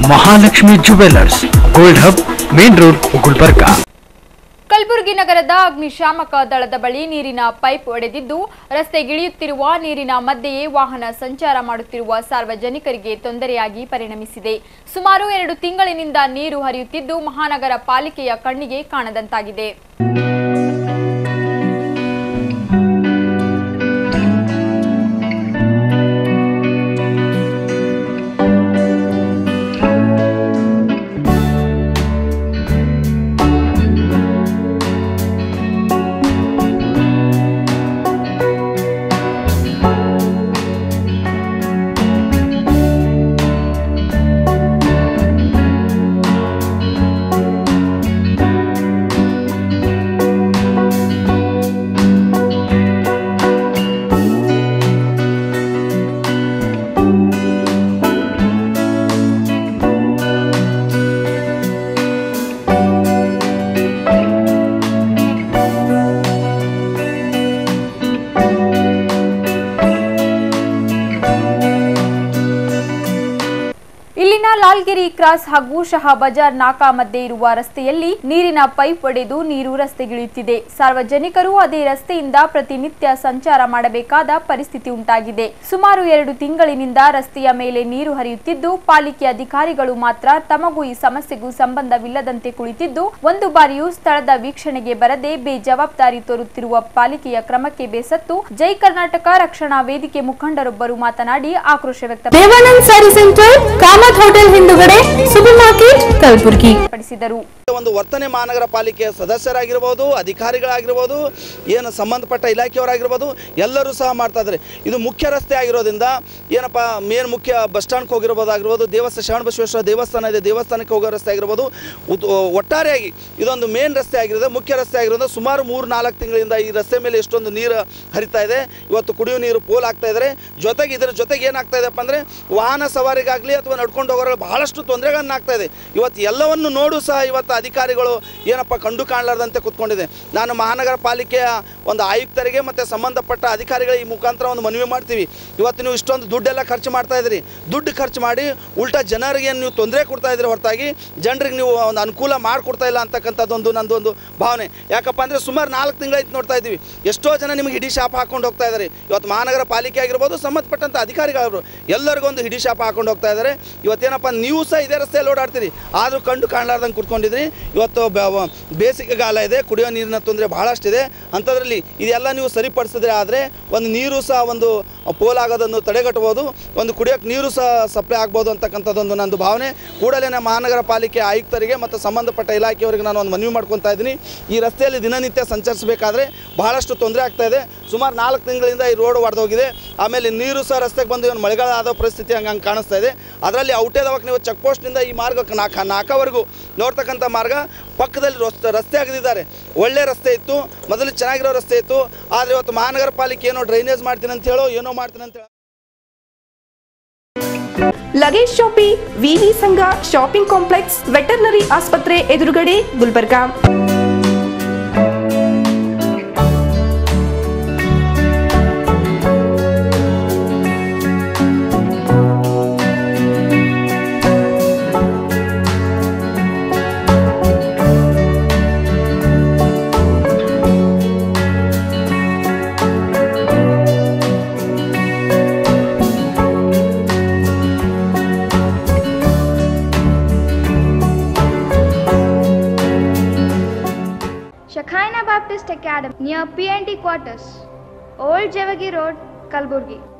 Mahalakshmi jewellers gold hub main road Gulbarga Kalaburagi ನಗರದ ಅಗ್ನಿಶಾಮಕ ದಳದ ಬಳಿ ನೀರಿನ ಪೈಪ್ ಒಡೆದಿದ್ದು ರಸ್ತೆಗಿಳಿಯುತ್ತಿರುವ ನೀರಿನ ಮಧ್ಯೆಯೇ ವಾಹನ ಸಂಚಾರ ಮಾಡುತ್ತಿರುವ ಸಾರ್ವಜನಿಕರಿಗೆ ತೊಂದರೆಯಾಗಿ ಪರಿಣಮಿಸಿದೆ ಸುಮಾರು ಎರಡು ತಿಂಗಳಿನಿಂದ ನೀರು ಹರಿಯುತ್ತಿದ್ದು ಮಹಾನಗರ ಪಾಲಿಕೆಯ ಕಣ್ಣಿಗೆ ಕಾಣದಂತಾಗಿದೆ ಇಲ್ಲಿನ ಲಾಲ್ಗಿರಿ ಕ್ರಾಸ್ ಹಾಗೂ ಶಹಾ ಬಜಾರ್ ನಾಕಾ ಮಧ್ಯೆ ಇರುವ ರಸ್ತೆಯಲ್ಲಿ ನೀರಿನ ಪೈಪ್ ಒಡೆದು ನೀರು ರಸ್ತೆಗಿಳಿಯುತ್ತಿದೆ ಸಾರ್ವಜನಿಕರು ಅದೇ ರಸ್ತೆಯಿಂದ ಪ್ರತಿನಿತ್ಯ ಸಂಚಾರ ಮಾಡಬೇಕಾದ ಪರಿಸ್ಥಿತಿ ಉಂಟಾಗಿದೆ ಸುಮಾರು ಎರಡು ತಿಂಗಳಿನಿಂದ ರಸ್ತೆಯ ಮೇಲೆ ನೀರು ಹರಿಯುತ್ತಿದ್ದು ಪಾಲಿಕೆ ಅಧಿಕಾರಿಗಳು ಮಾತ್ರ ತಮಗೂ ಈ ಸಮಸ್ಯೆಗೂ ಸಂಬಂಧವಿಲ್ಲದಂತೆ ಕುಳಿತಿದ್ದು ಒಂದು ಬಾರಿಯೂ ಸ್ಥಳದ ವೀಕ್ಷಣೆಗೆ ಬರದೆ ಬೇಜವಾಬ್ದಾರಿ ತೋರುತ್ತಿರುವ ಪಾಲಿಕೆಯ ಕ್ರಮಕ್ಕೆ ಬೇಸತ್ತು ಜೈ ಕರ್ನಾಟಕ ರಕ್ಷಣಾ ವೇದಿಕೆ ಮುಖಂಡರೊಬ್ಬರು ಮಾತನಾಡಿ ಆಕ್ರೋಶ ವ್ಯಕ್ತಪಡಿಸಿದರು ದೇವಾನಂದ್ ಸ್ಯಾರಿ ಸೆಂಟರ್ ಕಾಮತ್ ಹೋಟೆಲ್ ಹಿಂದುಗಡೆ ಸೂಪರ್ ಮಾರ್ಕೆಟ್ ಕಲಬುರಗಿ ಒಂದು ವರ್ತನೆ ಮಹಾನಗರ ಪಾಲಿಕೆಯ ಸದಸ್ಯರಾಗಿರ್ಬೋದು ಅಧಿಕಾರಿಗಳಾಗಿರ್ಬೋದು ಏನು ಸಂಬಂಧಪಟ್ಟ ಇಲಾಖೆಯವರಾಗಿರ್ಬೋದು ಎಲ್ಲರೂ ಸಹ ಮಾಡ್ತಾ ಇದ್ದಾರೆ ಇದು ಮುಖ್ಯ ರಸ್ತೆ ಆಗಿರೋದ್ರಿಂದ ಏನಪ್ಪ ಮೇನ್ ಮುಖ್ಯ ಬಸ್ ಸ್ಟ್ಯಾಂಡ್ಗೆ ಹೋಗಿರ್ಬೋದಾಗಿರ್ಬೋದು ದೇವಸ್ಥಾನ ಶರಣ ಬಸವೇಶ್ವರ ದೇವಸ್ಥಾನ ಇದೆ ದೇವಸ್ಥಾನಕ್ಕೆ ಹೋಗೋ ರಸ್ತೆ ಆಗಿರ್ಬೋದು ಉತ್- ಒಟ್ಟಾರೆಯಾಗಿ ಇದೊಂದು ಮೇನ್ ರಸ್ತೆ ಆಗಿರೋದು ಮುಖ್ಯ ರಸ್ತೆ ಆಗಿರೋದು ಸುಮಾರು ಮೂರು ನಾಲ್ಕು ತಿಂಗಳಿಂದ ಈ ರಸ್ತೆ ಮೇಲೆ ಎಷ್ಟೊಂದು ನೀರು ಹರಿತಾ ಇದೆ ಇವತ್ತು ಕುಡಿಯೋ ನೀರು ಪೋಲ್ ಆಗ್ತಾ ಇದ್ದಾರೆ ಜೊತೆಗೆ ಇದರ ಜೊತೆಗೆ ಏನಾಗ್ತಾ ಇದೆಪ್ಪ ಅಂದರೆ ವಾಹನ ಸವಾರಿಗಾಗಲಿ ಅಥವಾ ನಡ್ಕೊಂಡು ಹೋಗೋರಿಗೆ ಬಹಳಷ್ಟು ತೊಂದರೆಗಳನ್ನ ಆಗ್ತಾ ಇದೆ ಇವತ್ತು ಎಲ್ಲವನ್ನು ನೋಡು ಸಹ ಇವತ್ತು ಅಧಿಕಾರಿಗಳು ಏನಪ್ಪ ಕಂಡು ಕಾಣಲಾರ್ದಂತೆ ಕೂತ್ಕೊಂಡಿದೆ ನಾನು ಮಹಾನಗರ ಪಾಲಿಕೆಯ ಒಂದು ಆಯುಕ್ತರಿಗೆ ಮತ್ತು ಸಂಬಂಧಪಟ್ಟ ಅಧಿಕಾರಿಗಳ ಈ ಮುಖಾಂತರ ಒಂದು ಮನವಿ ಮಾಡ್ತೀವಿ ಇವತ್ತು ನೀವು ಇಷ್ಟೊಂದು ದುಡ್ಡೆಲ್ಲ ಖರ್ಚು ಮಾಡ್ತಾ ಇದ್ದೀರಿ ದುಡ್ಡು ಖರ್ಚು ಮಾಡಿ ಉಲ್ಟಾ ಜನರಿಗೆ ನೀವು ತೊಂದರೆ ಕೊಡ್ತಾ ಇದ್ದೀರಿ ಹೊರತಾಗಿ ಜನರಿಗೆ ನೀವು ಒಂದು ಅನುಕೂಲ ಮಾಡಿಕೊಡ್ತಾ ಇಲ್ಲ ಅಂತಕ್ಕಂಥದ್ದೊಂದು ನಂದೊಂದು ಭಾವನೆ ಯಾಕಪ್ಪ ಅಂದರೆ ಸುಮಾರು ನಾಲ್ಕು ತಿಂಗಳಾಯ್ತು ನೋಡ್ತಾ ಇದ್ದೀವಿ ಎಷ್ಟೋ ಜನ ನಿಮಗೆ ಹಿಡಿ ಶಾಪ ಹಾಕೊಂಡು ಹೋಗ್ತಾ ಇದ್ದಾರೆ ಇವತ್ತು ಮಹಾನಗರ ಪಾಲಿಕೆ ಆಗಿರ್ಬೋದು ಸಂಬಂಧಪಟ್ಟಂಥ ಅಧಿಕಾರಿಗಳು ಎಲ್ಲರಿಗೊಂದು ಹಿಡಿ ಶಾಪ ಹಾಕೊಂಡು ಹೋಗ್ತಾ ಇದ್ದಾರೆ ಇವತ್ತೇನಪ್ಪ ನೀವು ಸಹ ಇದೇ ರಸ್ತೆಯಲ್ಲಿ ಓಡಾಡ್ತೀರಿ ಆದರೂ ಕಂಡು ಕಾಣಲಾರ್ದಂಗೆ ಕುತ್ಕೊಂಡಿದ್ರಿ ಇವತ್ತು ಬ- ವ- ಬೇಸಿಗೆಗಾಲ ಇದೆ ಕುಡಿಯೋ ನೀರಿನ ತೊಂದರೆ ಬಹಳಷ್ಟಿದೆ ಅಂಥದ್ರಲ್ಲಿ ಇದೆಲ್ಲ ನೀವು ಸರಿಪಡಿಸಿದ್ರೆ ಆದರೆ ಒಂದು ನೀರು ಸಹ ಒಂದು ಪೋಲ್ ಆಗೋದನ್ನು ತಡೆಗಟ್ಟಬೋದು ಒಂದು ಕುಡಿಯೋಕ್ಕೆ ನೀರು ಸಹ ಸಪ್ಲೈ ಆಗ್ಬೋದು ಅಂತಕ್ಕಂಥದ್ದೊಂದು ನಂದು ಭಾವನೆ ಕೂಡಲೇ ನಮ್ಮ ಮಹಾನಗರ ಪಾಲಿಕೆ ಆಯುಕ್ತರಿಗೆ ಮತ್ತು ಸಂಬಂಧಪಟ್ಟ ಇಲಾಖೆಯವರಿಗೆ ನಾನು ಒಂದು ಮನವಿ ಮಾಡ್ಕೊತಾ ಇದ್ದೀನಿ ಈ ರಸ್ತೆಯಲ್ಲಿ ದಿನನಿತ್ಯ ಸಂಚರಿಸಬೇಕಾದ್ರೆ ಬಹಳಷ್ಟು ತೊಂದರೆ ಆಗ್ತಾ ಇದೆ ಸುಮಾರು ನಾಲ್ಕು ತಿಂಗಳಿಂದ ಈ ರೋಡ್ ಒಡೆದೋಗಿದೆ ಆಮೇಲೆ ನೀರು ಸಹ ರಸ್ತೆಗೆ ಬಂದು ಇವನು ಮಳೆಗಾಲ ಆದ ಪರಿಸ್ಥಿತಿ ಹಂಗೆ ಹಂಗೆ ಕಾಣಿಸ್ತಾ ಇದೆ ಅದರಲ್ಲಿ ಔಟೇದವಾಗ ನೀವು ಚೆಕ್ ಪೋಸ್ಟ್ನಿಂದ ಈ ಮಾರ್ಗಕ್ಕೆ ನಾಲ್ಕು ನಾಲ್ಕವರೆಗೂ ನೋಡ್ತಕ್ಕಂಥ ಮಾರ್ಗ ಪಕ್ಕದಲ್ಲಿ ರಸ್ತೆ ರಸ್ತೆ ಆಗದಿದ್ದಾರೆ ಒಳ್ಳೆ ರಸ್ತೆ ಇತ್ತು ಮೊದಲು ಚೆನ್ನಾಗಿರೋ ರಸ್ತೆ ಇತ್ತು ಆದರೆ ಇವತ್ತು ಮಹಾನಗರ ಪಾಲಿಕೆ ಏನೋ ಡ್ರೈನೇಜ್ ಮಾಡ್ತೀನಿ ಅಂತ ಹೇಳೋ ಏನೋ ಮಾಡ್ತೀನಿ ಅಂತ ಹೇಳೋ ಲಗೇಜ್ ಶಾಪಿ ವಿವಿ ಸಂಘ ಶಾಪಿಂಗ್ ಕಾಂಪ್ಲೆಕ್ಸ್ ವೆಟರ್ನರಿ ಆಸ್ಪತ್ರೆ ಎದುರುಗಡೆ Gulbarga Shakhaina Baptist Academy near PNT quarters, Old Javagi Road, Kalburgi.